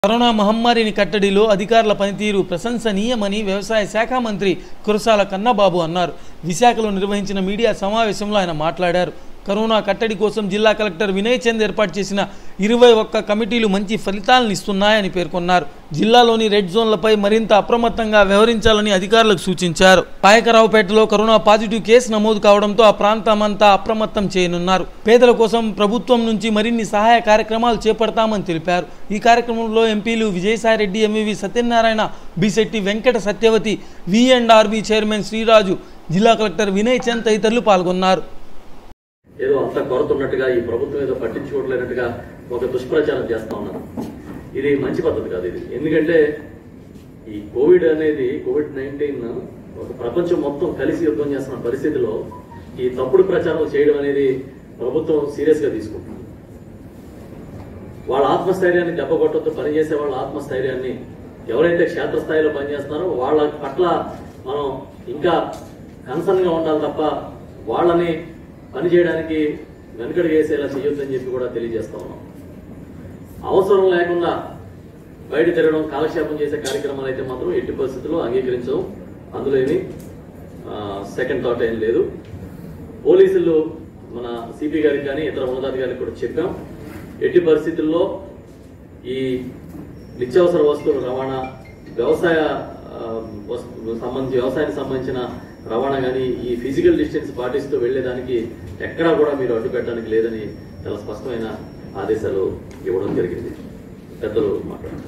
corona మహమ్మారిని కట్టడిలో అధికారుల పనితీరు ప్రశంసనీయమని వ్యవసాయ శాఖ మంత్రి కురసాల కన్నబాబు అన్నారు విశాఖలో నిర్వహించిన మీడియా సమావేశంలో ఆయన మాట్లాడారు కరోనా కట్టడి కోసం జిల్లా కలెక్టర్ వినయ్ చంద్ ఏర్పాటు చేసిన ఇరవై ఒక్క కమిటీలు మంచి ఫలితాలను ఇస్తున్నాయని పేర్కొన్నారు జిల్లాలోని రెడ్ జోన్లపై మరింత అప్రమత్తంగా వ్యవహరించాలని అధికారులకు సూచించారు పాయకరావుపేటలో కరోనా పాజిటివ్ కేసు నమోదు కావడంతో ఆ ప్రాంతమంతా అప్రమత్తం చేయనున్నారు పేదల కోసం ప్రభుత్వం నుంచి మరిన్ని సహాయ కార్యక్రమాలు చేపడతామని తెలిపారు ఈ కార్యక్రమంలో ఎంపీలు Vijayasai Reddy MVV Satyanarayana Bisetti Venkata Satyavathi V and RB chairman Sriraju జిల్లా కలెక్టర్ వినయ్ చంద్ తదితరులు పాల్గొన్నారు ఏదో అంత కొరత ఉన్నట్టుగా ఈ ప్రభుత్వం ఏదో పట్టించుకోవట్లేనట్టుగా ఒక దుష్ప్రచారం చేస్తా ఉన్నారు ఇది మంచి పద్ధతి కాదు ఇది ఎందుకంటే ఈ కోవిడ్ అనేది కోవిడ్ నైన్టీన్ ఒక ప్రపంచం మొత్తం కలిసి యుద్ధం చేస్తున్న పరిస్థితిలో ఈ తప్పుడు ప్రచారం చేయడం అనేది ప్రభుత్వం సీరియస్ గా తీసుకుంటుంది వాళ్ళ ఆత్మస్థైర్యాన్ని దెబ్బకొట్టొద్దు పనిచేసే వాళ్ళ ఆత్మస్థైర్యాన్ని ఎవరైతే క్షేత్రస్థాయిలో పనిచేస్తున్నారో వాళ్ళ పట్ల మనం ఇంకా కన్సర్న్ గా ఉండాలి తప్ప వాళ్ళని పని చేయడానికి వెనుకడు వేసేలా చేయొద్దని చెప్పి కూడా తెలియజేస్తా ఉన్నాం అవసరం లేకుండా బయట తిరగడం కాలక్షేపం చేసే కార్యక్రమాలు అయితే మాత్రం ఎట్టి పరిస్థితుల్లో అంగీకరించవు అందులో ఏమి సెకండ్ థాట్ ఏం లేదు పోలీసులు మన సిపి గారికి కానీ ఇతర ఉన్నతాధికారులకు కూడా చెప్పాం ఎట్టి పరిస్థితుల్లో ఈ నిత్యావసర వస్తువుల రవాణా వ్యవసాయ ఆ, వస్తు- సంబంధించి వ్యవసాయానికి సంబంధించిన రవాణా కానీ ఈ ఫిజికల్ డిస్టెన్స్ పాటిస్తూ వెళ్లేదానికి ఎక్కడా కూడా మీరు అడ్డు పెట్టడానికి లేదని చాలా స్పష్టమైన ఆదేశాలు ఇవ్వడం జరిగింది పెద్దలు మాట్లాడారు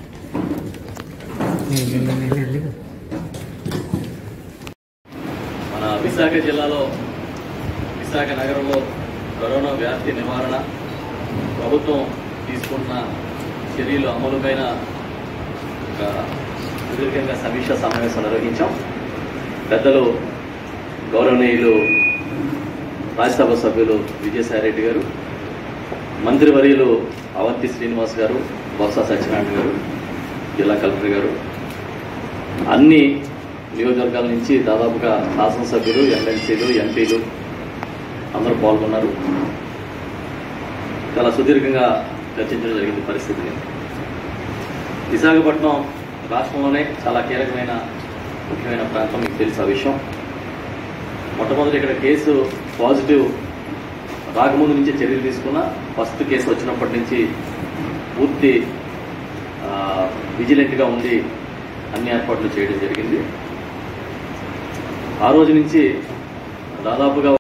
మన విశాఖ జిల్లాలో విశాఖ నగరంలో కరోనా వ్యాప్తి నివారణ ప్రభుత్వం తీసుకున్న చర్యలు అమలుపైన ఒక సుదీర్ఘంగా సమీక్ష సమావేశం నిర్వహించాం పెద్దలు గౌరవనీయులు రాజ్యసభ సభ్యులు విజయసాయిరెడ్డి గారు మంత్రివర్యులు అవంతి శ్రీనివాస్ గారు బొత్స సత్యనారాయణ గారు జిల్లా కలెక్టర్ గారు అన్ని నియోజకవర్గాల నుంచి దాదాపుగా శాసనసభ్యులు ఎమ్మెల్సీలు ఎంపీలు అందరూ పాల్గొన్నారు చాలా సుదీర్ఘంగా చర్చించడం జరిగింది పరిస్థితిని విశాఖపట్నం రాష్ట్రంలోనే చాలా కీలకమైన ముఖ్యమైన ప్రాంతం మీకు తెలుసు ఆ విషయం మొట్టమొదటి ఇక్కడ కేసు పాజిటివ్ రాకముందు నుంచే చర్యలు తీసుకున్న ఫస్ట్ కేసు వచ్చినప్పటి నుంచి పూర్తి విజిలెంట్గా ఉండి అన్ని ఏర్పాట్లు చేయడం జరిగింది ఆ రోజు నుంచి దాదాపుగా